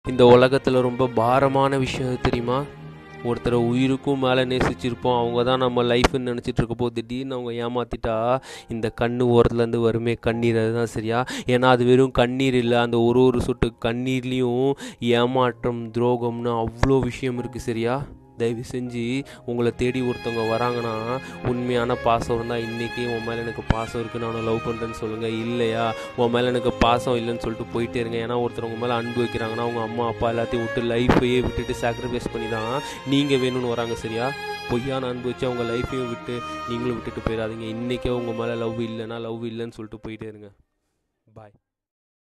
இந்த உலகத்தில் ரொம்ப பாரமான விஷயம் எது தெரியுமா ஒருத்தரை உயிருக்கும் மேலே நேசிச்சிருப்போம் அவங்க தான் நம்ம லைஃப்னு நினச்சிட்டு இருக்கப்போ திடீர்னு அவங்க ஏமாத்திட்டா இந்த கண்ணு ஓரத்துலேருந்து வருமே கண்ணீர் அதுதான் சரியா ஏன்னா அது வெறும் கண்ணீர் இல்லை அந்த ஒரு ஒரு சொட்டு கண்ணீர்லேயும் ஏமாற்றம் துரோகம்னு அவ்வளோ விஷயம் இருக்குது சரியா தயவு செஞ்சு உங்களை தேடி ஒருத்தவங்க வராங்கன்னா உண்மையான பாசம் இருந்தால் இன்றைக்கி உன் மேலே எனக்கு பாசம் இருக்குது நான் லவ் பண்ணுறேன்னு சொல்லுங்கள் இல்லையா உன் மேலே எனக்கு பாசம் இல்லைன்னு சொல்லிட்டு போயிட்டே இருங்க ஏன்னா ஒருத்தர் உங்கள் மேலே அன்பு வைக்கிறாங்கன்னா அவங்க அம்மா அப்பா எல்லாத்தையும் விட்டு லைஃப்பையே விட்டுட்டு சாக்ரிஃபைஸ் பண்ணி தான் நீங்கள் வேணும்னு வராங்க சரியா பொய்யான அன்பு வச்சு அவங்க லைஃப்பையும் விட்டு நீங்களும் விட்டுட்டு போயிடாதீங்க இன்றைக்கே உங்கள் மேலே லவ் இல்லைன்னா லவ் இல்லைன்னு சொல்லிட்டு போயிட்டே இருங்க பாய்